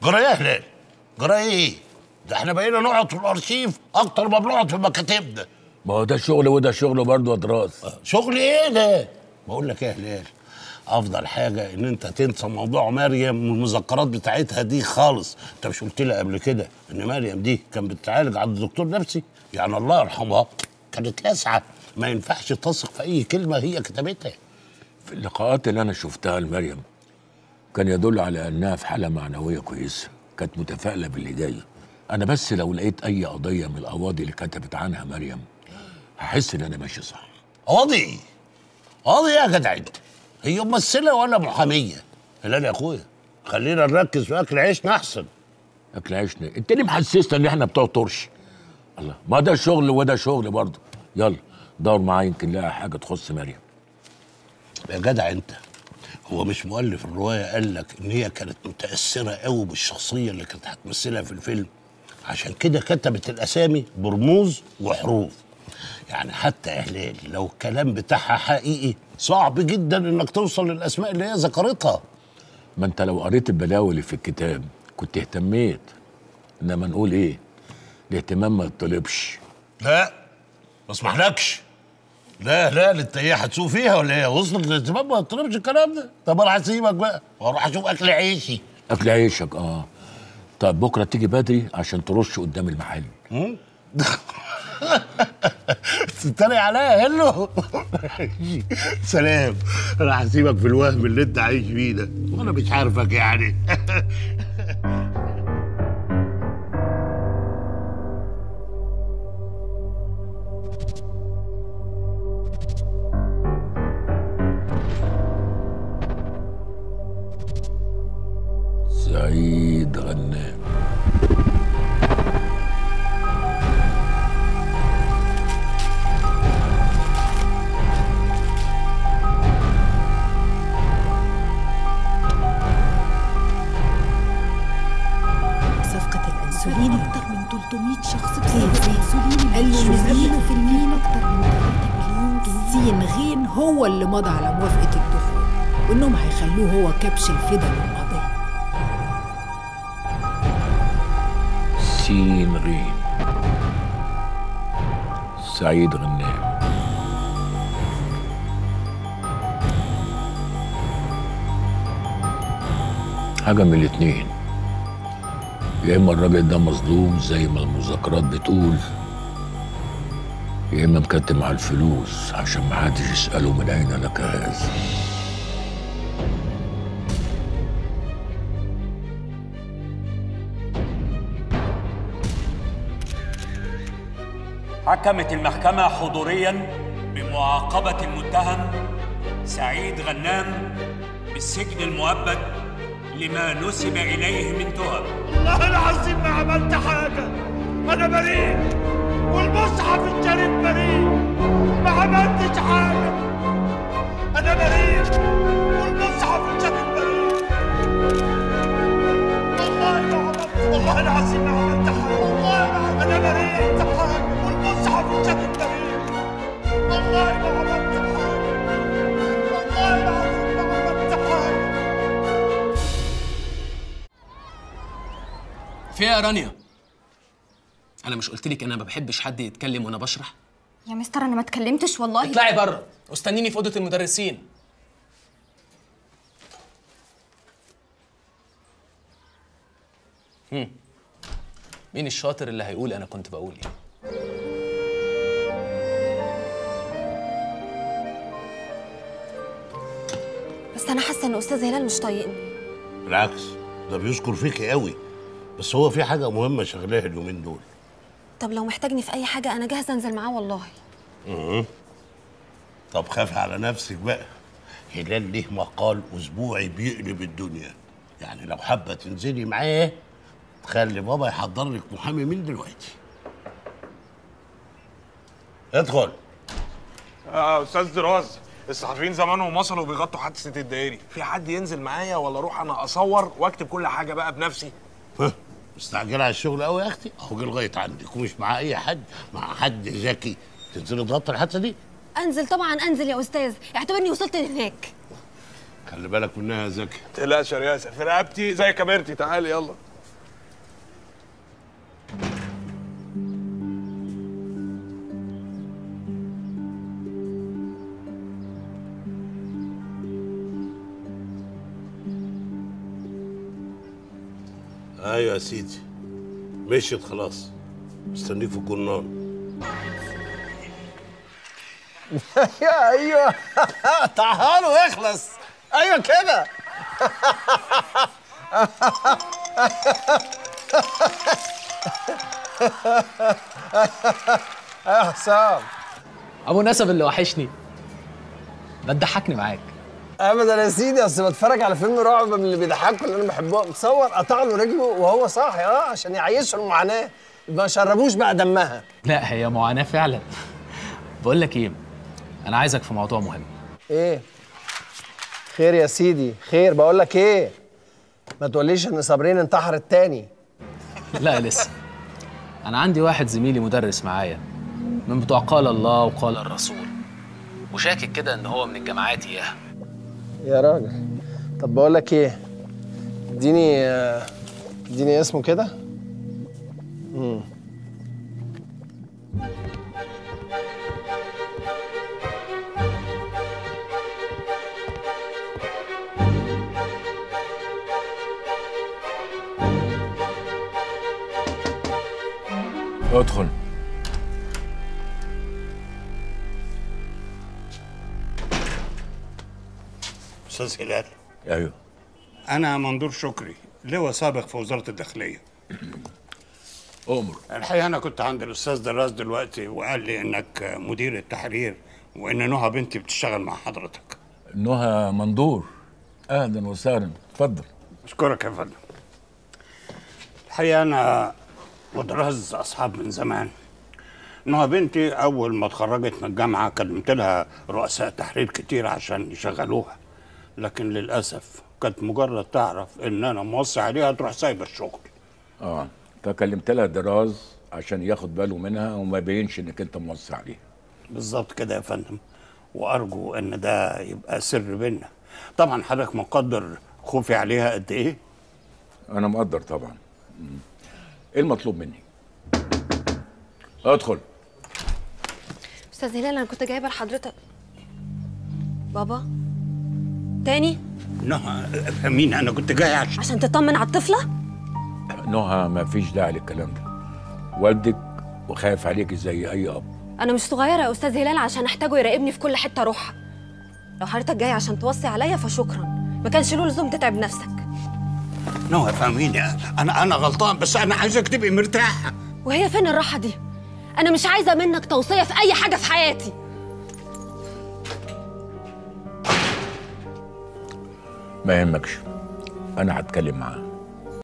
جرى ايه يا هلال جرى ايه ده احنا بقينا نقعد في الارشيف اكتر ما بنقعد في مكاتبنا ما هو ده شغل وده شغل برضه يا دراس شغل ايه ده بقول لك ايه يا هلال افضل حاجه ان انت تنسى موضوع مريم والمذكرات بتاعتها دي خالص انت مش قلت لي قبل كده ان مريم دي كانت بتتعالج عند دكتور نفسي يعني الله يرحمها كانت لاسعه ما ينفعش تثق في اي كلمه هي كتبتها في اللقاءات اللي انا شفتها لمريم كان يدل على انها في حاله معنويه كويسه كانت متفائله باللي جاي انا بس لو لقيت اي قضيه من القواضي اللي كتبت عنها مريم هحس ان انا ماشي صح قاضي قاضي إيه يا جدع انت هي ممثله ولا محاميه هلال يا اخويا خلينا نركز في اكل عيشنا احسن اكل عيشنا انت ليه محسسنا ان احنا بتوع طرش الله ما ده شغل وده شغل برضه يلا دور معايا يمكن لاقي حاجه تخص مريم يا جدع انت هو مش مؤلف الروايه قال لك ان هي كانت متاثره قوي بالشخصيه اللي كانت هتمثلها في الفيلم عشان كده كتبت الاسامي برموز وحروف يعني حتى يا هلال لو الكلام بتاعها حقيقي صعب جدا انك توصل للاسماء اللي هي ذكرتها ما انت لو قريت البلاوي اللي في الكتاب كنت اهتميت انما نقول ايه الاهتمام ما يطلبش لا ما اسمحلكش لا لا انت ايه هتسوق فيها ولا ايه وصلت للاهتمام ما تطلبش الكلام ده طب انا هسيبك بقى واروح اشوف اكل عيشي اكل عيشك اه طيب بكره تيجي بدري عشان ترش قدام المحل تتريق عليا هلو سلام انا هسيبك في الوهم اللي انت عايش فيه ده وانا مش عارفك يعني سعيد غنام صفقة الأنسولين أكتر من 300 شخص بسبب الأنسولين قال له نزيله في المين أكتر من 3 مليون سين غين هو اللي مضى على موافقة الدخول وإنهم هيخلوه هو كبش الفدا للقضية سين غين سعيد غنام حاجة من الاتنين يا إما الراجل ده مظلوم زي ما المذكرات بتقول يا إما مكتم على الفلوس عشان محدش يسأله من أين لك هذا حكمت المحكمة حضوريا بمعاقبة المتهم سعيد غنام بالسجن المؤبد لما نسب إليه من تهم والله العظيم ما عملت حاجة أنا بريء والمصحف الشريف بريء ما عملتش حاجة أنا بريء والمصحف الشريف بريء والله ما عملت والله العظيم ما عملت حاجة والله ما أنا بريء حاجة والمصحف الشريف بريء والله ما عملت حاجة والله العظيم ما عملت حاجة في إيه يا رانيا انا مش قلت لك انا ما بحبش حد يتكلم وانا بشرح يا مستر انا ما اتكلمتش والله اطلعي بره واستنيني في اوضه المدرسين هم. مين الشاطر اللي هيقول انا كنت بقول ايه بس انا حاسه ان استاذ هلال مش طايقني بالعكس ده بيشكر فيك قوي بس هو في حاجه مهمه شغلاها اليومين دول طب لو محتاجني في اي حاجه انا جاهزه انزل معاه والله مم. طب خاف على نفسك بقى هلال ليه مقال اسبوعي بيقلب الدنيا يعني لو حابه تنزلي معاه خلي بابا يحضر لك محامي من دلوقتي ادخل آه استاذ دراز الصحفيين زمانهم وصلوا بيغطوا حادثه الدائري في حد ينزل معايا ولا اروح انا اصور واكتب كل حاجه بقى بنفسي ها، مستعجله على الشغل قوي يا اختي اهو جه لغايه عندك ومش مع اي حد مع حد ذكي تنزلي تغطي الحادثه دي انزل طبعا انزل يا استاذ اعتبرني وصلت هناك خلي بالك منها يا ذكي تقلقش يا رياسه في رقبتي زي كاميرتي تعالي يلا ايوه يا سيدي مشيت خلاص مستنيك في الجرنان ايوه ايوه تعالوا يخلص ايوه كده يا حسام ابو نسب اللي وحشني ما تضحكني معاك ابدا يا سيدي اصل بتفرج على فيلم رعب من اللي بيضحكوا اللي انا بحبهم متصور قطع له رجله وهو صاحي اه عشان يعيشه المعاناه ما شربوش بقى دمها لا هي معاناه فعلا بقول لك ايه انا عايزك في موضوع مهم ايه خير يا سيدي خير بقول لك ايه ما تقوليش ان صابرين انتحر التاني لا لسه انا عندي واحد زميلي مدرس معايا من بتوع قال الله وقال الرسول وشاكك كده ان هو من الجماعات اياها يا راجل طب بقول لك ايه اديني آه، اديني اسمه كده مم. ادخل استاذ هلال ايوه أنا منظور شكري لواء سابق في وزارة الداخلية امر الحقيقة أنا كنت عند الأستاذ دراس دلوقتي وقال لي إنك مدير التحرير وإن نهى بنتي بتشتغل مع حضرتك نهى مندور اهلا وسهلا اتفضل أشكرك يا فندم الحقيقة أنا ودراز أصحاب من زمان نهى بنتي أول ما اتخرجت من الجامعة كلمت لها رؤساء تحرير كتير عشان يشغلوها لكن للأسف كانت مجرد تعرف إن أنا موصي عليها تروح سايبة الشغل اه فكلمت لها دراز عشان ياخد باله منها وما يبينش انك انت موصي عليها بالظبط كده يا فندم وارجو ان ده يبقى سر بينا طبعا حضرتك مقدر خوفي عليها قد ايه انا مقدر طبعا مم. ايه المطلوب مني ادخل استاذ هلال انا كنت جايبه لحضرتك بابا تاني نهى مين انا كنت جاي عشان عشان تطمن على الطفله نهى ما فيش داعي للكلام ده والدك وخايف عليك زي اي اب انا مش صغيره يا استاذ هلال عشان احتاجه يراقبني في كل حته اروحها لو حضرتك جاي عشان توصي عليا فشكرا ما كانش له لزوم تتعب نفسك نهى فاهميني انا انا غلطان بس انا عايزك تبقي مرتاحه وهي فين الراحه دي انا مش عايزه منك توصيه في اي حاجه في حياتي ما يهمكش انا هتكلم معاه